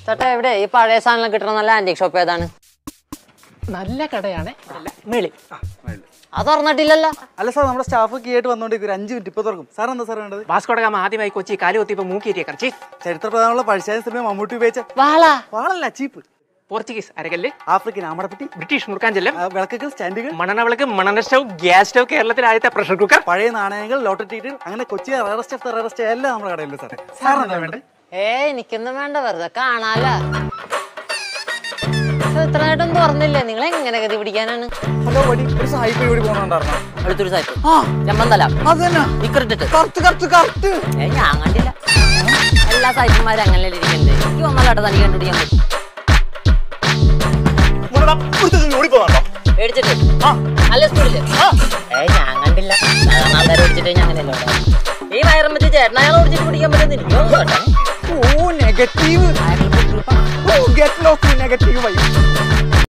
ചേട്ടാ എവിടെ ഈ പഴയ സാധനം കിട്ടണ നല്ല ആന്റിക് ഷോപ്പ് ഏതാണ് നല്ല കടയാണ് നല്ല മേളി അത് തുറന്നിട്ടില്ലല്ലോ അല്ല സാർ നമ്മുടെ സ്റ്റാഫ് കീ ആയിട്ട് വന്നോണ്ടിരിക്കും ഒരു അഞ്ച് മിനിറ്റ് ഇപ്പൊ തുറക്കും സാർ എന്താ സാർ വേണ്ടത് വാസ്കോടഗാമ ആദ്യമായി കൊച്ചി കാലു കുത്തിയപ്പോ മൂക്കിയേറ്റിയ കറച്ചി ചരിത്ര പ്രധാനമുള്ള പഴശ്ശാല സിനിമ മമ്മൂട്ടി ഉപയോഗിച്ച വാളാ വാളല്ല ചീപ്പ് പോർച്ചുഗീസ് അരകല്ല് ആഫ്രിക്കൻ ആമടപ്പെട്ടി ബ്രിട്ടീഷ് മുറുക്കാഞ്ചെല്ലം ആ, വിളക്കുകൾ സ്റ്റാൻഡുകൾ മണനവിളക്ക് മണന സ്റ്റവ് ഗ്യാസ് സ്റ്റവ് കേരളത്തിലെ ആദ്യത്തെ പ്രഷർ കുക്കർ പഴയ നാണയങ്ങൾ ലോട്ടറി ടിക്കറ്റ് അങ്ങനെ കൊച്ചി റയറസ്റ്റ് ഓഫ് റയറസ്റ്റ് എല്ലാം നമ്മുടെ കടയിലുണ്ട് സാറേ സാർ എന്താ വേണ്ടത് ഏ എനിക്കൊന്നും വേണ്ട വെറുതെ കാണാലോ ഇത് ഇത്രയായിട്ടും തുറന്നില്ലേ നിങ്ങൾ എങ്ങനെ ഗതി പിടിക്കാനാണ് ഹലോ വടി ഒരു സായിപ്പ് ഇവിടെ പോകുന്നുണ്ടായിരുന്നു അടുത്തൊരു സായിപ്പ് ആ ചെമ്മന്തല അത് തന്നെ ഇക്കറിട്ടിട്ട് കറക്റ്റ് കറക്റ്റ് കറക്റ്റ് ഏ ഞാൻ കണ്ടില്ല എല്ലാ സായിപ്പന്മാരും അങ്ങനെ ഇരിക്കണ്ടേ എനിക്ക് ഒന്നല്ലാട്ട് തനിക്ക് കണ്ടുപിടിക്കാൻ പറ്റും പേടിച്ചിട്ട് നല്ല സ്പീഡില് ഏ ഞാൻ കണ്ടില്ല സാധാരണ ആൾക്കാർ ഓടിച്ചിട്ട് ഞാൻ അങ്ങനെയല്ല ഓടാറ്. ഈ വയറും വെച്ച് ചേട്ടൻ അയാൾ ഓടിച്ചിട്ട് പിടിക്കാൻ പറ്റുന്ന എനിക്ക് തോന്നുന്നു കേട്ടോ O negative O get loss negative Y